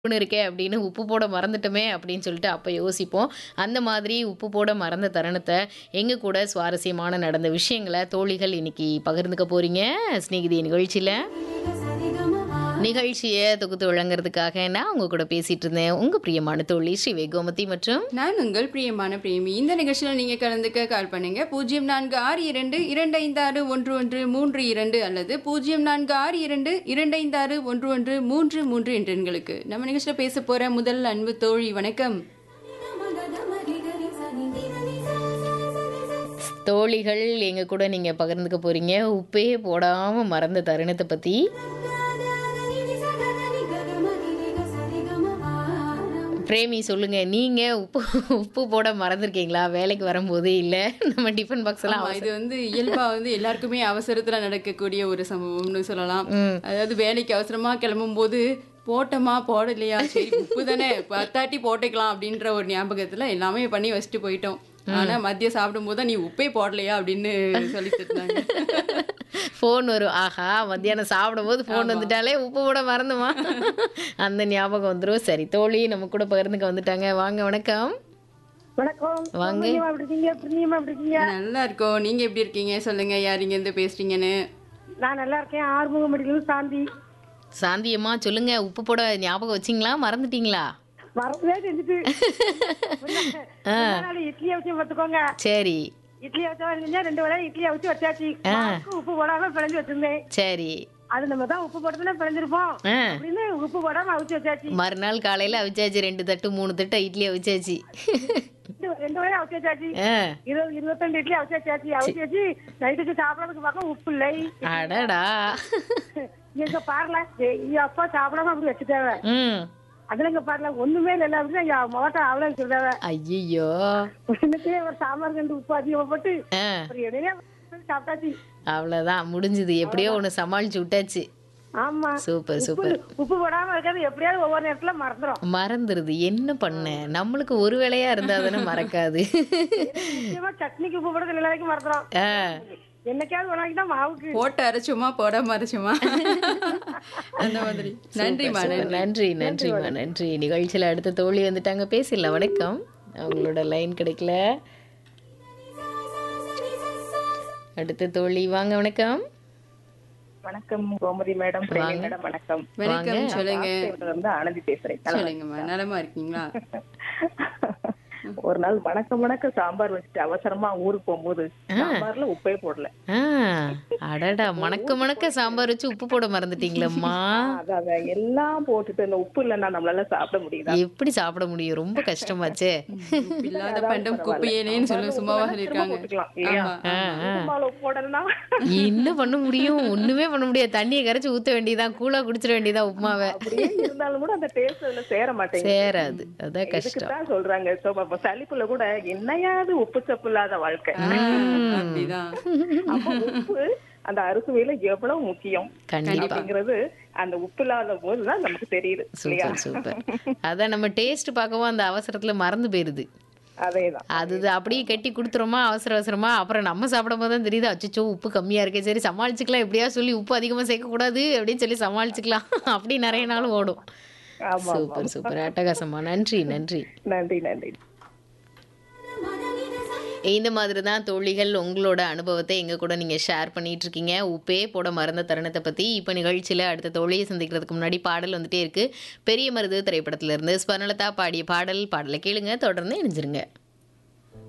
உப்புன்னு இருக்கே அப்படின்னு உப்பு போட மறந்துட்டோமே அப்படின்னு சொல்லிட்டு அப்போ யோசிப்போம் அந்த மாதிரி உப்பு போட மறந்த தருணத்தை எங்கள் கூட சுவாரஸ்யமான நடந்த விஷயங்களை தோழிகள் இன்னைக்கு பகிர்ந்துக்க போறீங்க ஸ்நேகிதி நிகழ்ச்சியில் நிகழ்ச்சியை தொகுத்து வழங்குறதுக்காக நான் உங்க கூட பேசிட்டு இருந்தேன் உங்க பிரியமான தோழி ஸ்ரீ வேகோமதி மற்றும் நான் உங்கள் பிரியமான பிரேமி இந்த நிகழ்ச்சியில் நீங்க கலந்துக்க கால் பண்ணுங்க பூஜ்ஜியம் நான்கு ஆறு இரண்டு இரண்டு ஐந்து ஆறு ஒன்று ஒன்று மூன்று இரண்டு அல்லது பூஜ்ஜியம் நான்கு ஆறு இரண்டு இரண்டு ஐந்து ஆறு ஒன்று ஒன்று மூன்று மூன்று என்ற எண்களுக்கு நம்ம நிகழ்ச்சியில் பேச போற முதல் அன்பு தோழி வணக்கம் தோழிகள் எங்க கூட நீங்க பகிர்ந்துக்க போறீங்க உப்பே போடாம மறந்த தருணத்தை பத்தி பிரேமி சொல்லுங்க நீங்க உப்பு உப்பு போட மறந்துருக்கீங்களா வேலைக்கு வரும்போது இல்ல நம்ம டிஃபன் பாக்ஸ் எல்லாம் ஆமா, இது வந்து இயல்பா வந்து எல்லாருக்குமே அவசரத்துல நடக்கக்கூடிய ஒரு சம்பவம்னு சொல்லலாம் அதாவது வேலைக்கு அவசரமா கிளம்பும் போது போட்டோமா போடலையா சரி உப்பு தானே பத்தாட்டி போட்டுக்கலாம் அப்படின்ற ஒரு ஞாபகத்துல எல்லாமே பண்ணி வச்சுட்டு போயிட்டோம் ஆனா மதியம் சாப்பிடும் போது நீ உப்பே போடலையா அப்படின்னு சொல்லிட்டு இருந்தாங்க ஃபோன் வரும் ஆஹா மத்தியானம் சாப்பிடும் போது ஃபோன் வந்துட்டாலே உப்பு போட மறந்துமா அந்த ஞாபகம் வந்துரும் சரி தோழி நம்ம கூட பகிர்ந்துக்க வந்துட்டாங்க வாங்க வணக்கம் வணக்கம் வாங்க. புண்ணியமா எப்படி இருக்கீங்க புண்ணியமா எப்படி இருக்கீங்க நல்லா இருக்கோம் நீங்க எப்படி இருக்கீங்க சொல்லுங்க யார் இங்க இருந்து பேசுறீங்கன்னு நான் நல்லா இருக்கேன் ஆறுமுகம் மெடிக்கல் சாந்தி சாந்தியம்மா சொல்லுங்க உப்பு போட ஞாபகம் வச்சிங்களா மறந்துட்டீங்களா வரவே செஞ்சுட்டு முன்னாடி இட்லியை வச்சு பார்த்துக்கோங்க சரி இட்லியை வச்சா ரெண்டு வேளை இட்லியை வச்சு வச்சாச்சு மாவுக்கு உப்பு போடாம பிழைஞ்சு வச்சிருந்தேன் சரி அது நம்ம தான் உப்பு போட்டுதானே பிழைஞ்சிருப்போம் ஆ அப்படின்னு உப்பு போடாம அவிச்சு வச்சாச்சு மறுநாள் காலையில அவிச்சாச்சு ரெண்டு தட்டு மூணு தட்டு இட்லி அவிச்சாச்சு ரெண்டு- ரெண்டு வேளை அவிச்சு வச்சாச்சு ஆ இருபது இருபத்தஞ்சு இட்லி அவிச்சு வச்சாச்சு அவிச்சு வச்சு நைட்டுக்கு சாப்பிடறதுக்கு பார்க்க உப்பு இல்லை அடடா இங்க பாருல அப்பா சாப்பிடாம அப்படி வச்சுட்டாவ ம் அதுல இங்க பாருல ஒண்ணுமே இல்லை அப்படின்னு எங்க முகத்தை அவ்வளவு சொல்றாவ ஐயோ இன்னைக்கே ஒரு சாம்பார் கண்டு உப்பு அதிகமா போட்டு ஆ ஒரு இடையில சாப்பிட்டாச்சு அவ்வளோதான் முடிஞ்சுது எப்படியோ ஒன்று சமாளிச்சு விட்டாச்சு ஆமா சூப்பர் உப்பு சூப்பர் உப்பு போடாம இருக்கிறது எப்படியாவது ஒவ்வொரு நேரத்துல மறந்துடும் மறந்துருது என்ன பண்ண நம்மளுக்கு ஒரு வேலையா இருந்தா தானே மறக்காது முக்கியமா சட்னிக்கு உப்பு போடுறது எல்லாருக்கும் மறந்துடும் ஆ என்னைக்காவது ஒரு நாளைக்கு தான் மாவுக்கு போட்டு அரைச்சுமா போடாம அரைச்சுமா அந்த மாதிரி நன்றிமா நன்றி நன்றி நன்றிம்மா நன்றி நிகழ்ச்சியில் அடுத்த தோழி வந்துட்டாங்க பேசிடலாம் வணக்கம் அவங்களோட லைன் கிடைக்கல அடுத்த தோழி வாங்க வணக்கம் வணக்கம் கோமதி மேடம் பிரேமி மேடம் வணக்கம் வணக்கம் சொல்லுங்க இவங்க வந்து ஆனந்தி பேசுறேன் சொல்லுங்கம்மா நலமா இருக்கீங்களா ஒரு நாள் வணக்கம் வணக்கம் சாம்பார் வச்சுட்டு அவசரமா ஊருக்கு போகும்போது சாம்பார்ல உப்பே போடல ஆ அடடா மணக்க மணக்க சாம்பார் வச்சு உப்பு போட மறந்துட்டீங்களம்மா அத அத எல்லாம் போட்டுட்டு இந்த உப்பு இல்லைன்னா நம்மளால சாப்பிட முடியுதா எப்படி சாப்பிட முடியும் ரொம்ப கஷ்டமாச்சே உப்பு இல்லாத பண்டம் குப்பையேனேன்னு சொல்லி சும்மாவா சொல்லியிருக்காங்க போட்டுக்கலாம் இல்லையா ஆமா உப்புமால உப்பு போடலன்னா என்ன பண்ண முடியும் ஒண்ணுமே பண்ண முடியாது தண்ணியை கரைச்சு ஊத்த வேண்டியதான் கூலா குடிச்சிட வேண்டியதா உப்புமாவை அப்படியே இருந்தாலும் கூட அந்த டேஸ்ட் அதுல சேர மாட்டேங்குது சேராது அதான் இதுக்கு கஷ்டம் தான் சொல்றாங்க சோ அப்ப சளிப்புல கூட என்னையாவது உப்பு சப்பு இல்லாத வாழ்க்கை அப்படிதான் அப்ப உப்பு அந்த அறுசுவையில எவ்வளவு முக்கியம் கண்டிப்பா அப்படிங்கிறது அந்த உப்பு இல்லாத போதுதான் நமக்கு தெரியுது இல்லையா சூப்பர் சூப்பர் அதான் நம்ம டேஸ்ட் பார்க்கவும் அந்த அவசரத்துல மறந்து போயிருது அதேதான் அது இது அப்படியே கட்டி கொடுத்துறோமா அவசர அவசரமா அப்புறம் நம்ம சாப்பிடும் போது தான் தெரியுது அச்சோ உப்பு கம்மியா இருக்கே சரி சமாளிச்சுக்கலாம் எப்படியா சொல்லி உப்பு அதிகமா சேர்க்கக்கூடாது அப்படின்னு சொல்லி சமாளிச்சுக்கலாம் அப்படி நிறைய நாள் ஓடும் ஆமா சூப்பர் சூப்பர் அட்டகாசமா நன்றி நன்றி நன்றி நன்றி இந்த மாதிரி தான் தோழிகள் உங்களோட அனுபவத்தை எங்க கூட நீங்க ஷேர் பண்ணிட்டு இருக்கீங்க உப்பே போட மறந்த தருணத்தை பத்தி இப்போ நிகழ்ச்சியில அடுத்த தோழியை சந்திக்கிறதுக்கு முன்னாடி பாடல் வந்துட்டே இருக்கு பெரிய மருது திரைப்படத்துல இருந்து ஸ்வர்ணலதா பாடிய பாடல் பாடலை கேளுங்க தொடர்ந்து இணைஞ்சிருங்க